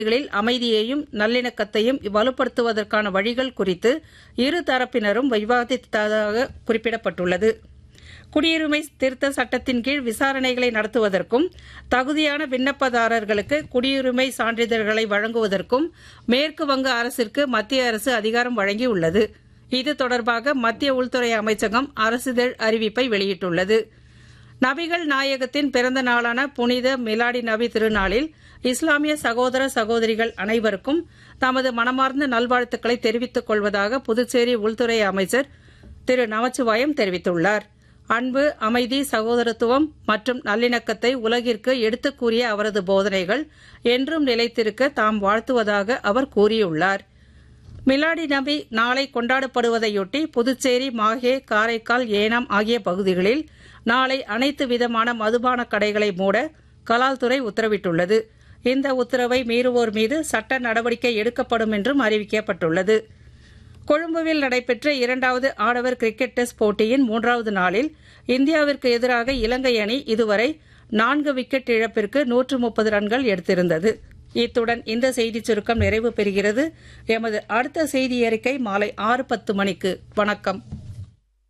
களில் அமைதியையும் நல்லிணக்கத்தையும் வலுப்படுத்துவதற்கான வழிகள் குறித்து இரு தரப்பினரும் விவாதித்ததாக குறிப்பிடப்பட்டுள்ளது குடியுரிமை திருத்த சட்டத்தின் கீழ் விசாரணைகளை நடத்துவதற்கும் தகுதியான விண்ணப்பதாரர்களுக்கு குடியுரிமை சான்றிதழ்களை வழங்குவதற்கும் மேற்கு வங்க அரசிற்கு மத்திய அரசு அதிகாரம் வழங்கியுள்ளது இது தொடர்பாக மத்திய உள்துறை அமைச்சகம் அரசிதழ் அறிவிப்பை வெளியிட்டுள்ளது நபிகள் நாயகத்தின் பிறந்த நாளான புனித மிலாடி நபி திருநாளில் இஸ்லாமிய சகோதர சகோதரிகள் அனைவருக்கும் தமது மனமார்ந்த நல்வாழ்த்துக்களை தெரிவித்துக் கொள்வதாக புதுச்சேரி உள்துறை அமைச்சர் திரு நமச்சிவாயம் தெரிவித்துள்ளார் அன்பு அமைதி சகோதரத்துவம் மற்றும் நல்லிணக்கத்தை உலகிற்கு எடுத்துக் கூறிய அவரது போதனைகள் என்றும் நிலைத்திருக்க தாம் வாழ்த்துவதாக அவர் கூறியுள்ளார் மிலாடி நபி நாளை கொண்டாடப்படுவதையொட்டி புதுச்சேரி மாஹே காரைக்கால் ஏனாம் ஆகிய பகுதிகளில் நாளை அனைத்து விதமான மதுபான கடைகளை மூட கலால்துறை உத்தரவிட்டுள்ளது இந்த உத்தரவை மீறுவோர் மீது சட்ட நடவடிக்கை எடுக்கப்படும் என்றும் அறிவிக்கப்பட்டுள்ளது கொழும்புவில் நடைபெற்ற இரண்டாவது ஆடவர் கிரிக்கெட் டெஸ்ட் போட்டியின் மூன்றாவது நாளில் இந்தியாவிற்கு எதிராக இலங்கை அணி இதுவரை நான்கு விக்கெட் இழப்பிற்கு நூற்று முப்பது ரன்கள் எடுத்திருந்தது இத்துடன் இந்த செய்திச் சுருக்கம் நிறைவு பெறுகிறது எமது அடுத்த செய்தி அறிக்கை மாலை ஆறு பத்து மணிக்கு வணக்கம்